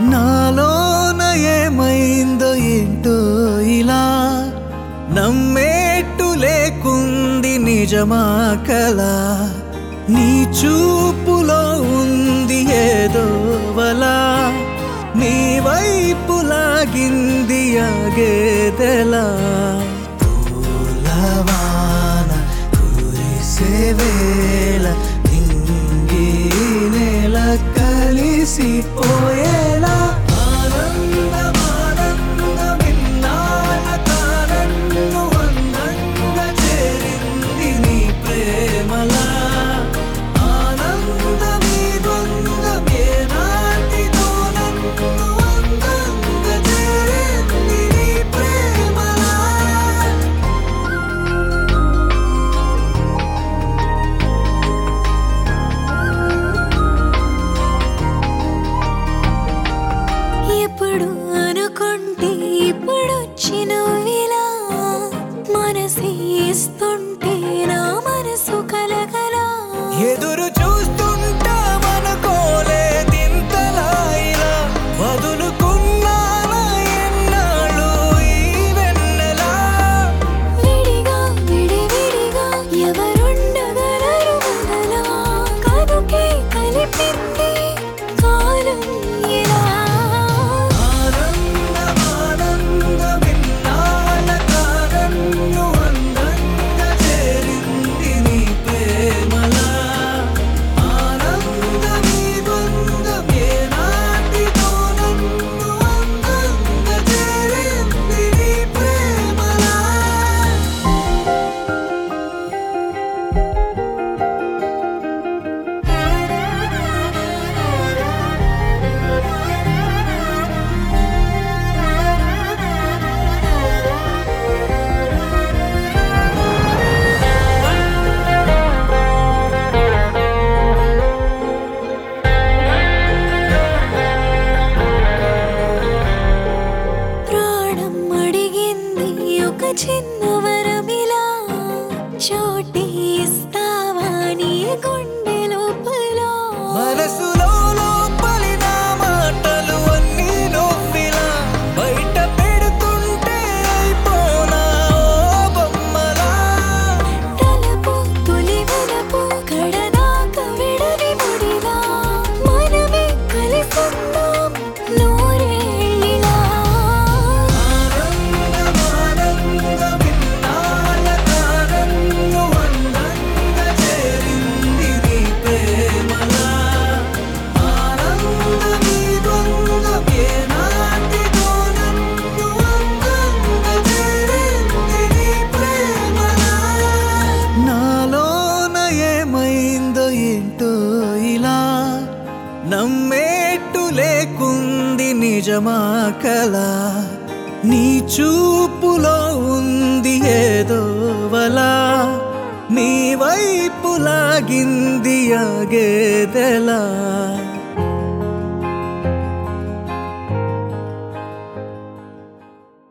నాలోన ఏమైందో ఏంటో ఇలా నమ్మేట్టు లేకుంది నిజమా కల నీ చూపులో ఉంది ఏదో వలా నీ వైపు లాగింది ఆగేదెలా పూలవాన కురిసే వేళ నింగి నేల కలిసిపోయేలా ఆనందమానందమిన్నాళ్ళ కారణము అందంగా చేరింది నీ ప్రేమలా ఆనందమీ ద్వంద్వమే నాటితో నన్ను అందంగా చేరింది నీ ప్రేమలా ఎప్పుడు అనుకుంటే ఇప్పుడు వచ్చినవిలా మనసు ఇస్తుంటే నా మనసు కలగలా ఎదురు చూస్తుంటా మనకోలేదింతలా ఇలా వదులుకున్నానా ఎన్నాళ్ళు ఈ వెన్నెలా విడిగా విడివిడిగా ఎవరుండగలరు మనలా కనుకే కలిపింది కాలం ఇలా ఆనందమానందమిన్నాళ్ళ కారణము అందంగా చేరింది నీ ప్రేమలా ఆనందమీ ద్వంద్వమే నాటితో నన్ను అందంగా చేరింది నీ ప్రేమలా ప్రాణం అడిగింది ఒక చిన్న వరమిలా చోటి ఇస్తావా నీ గుండె లోపల మనసులో లోపలి నా మాటలు అన్నీ నొప్పిలా బయట పెడుతుంటే అయిపోనా ఓ బొమ్మలా తలపు తొలి వలపు కడదాకా విడని ముడిలా మనమే కలిసుందాం నూరేళ్ళిలా ఆనందమానందమిన్నాళ్ళ కారణము అందంగా చేరింది నీ ప్రేమలా ఆనందమీ ద్వంద్వమే నాటితో నన్ను అందంగా చేరింది నీ ప్రేమలా నాలోన ఏమైందో ఏంటో ఇలా నమ్మేట్టు లేకుంది నిజమా కల నీ చూపులో ఉంది ఏదో వలా నీ వైపు లాగింది ఆగేదెలా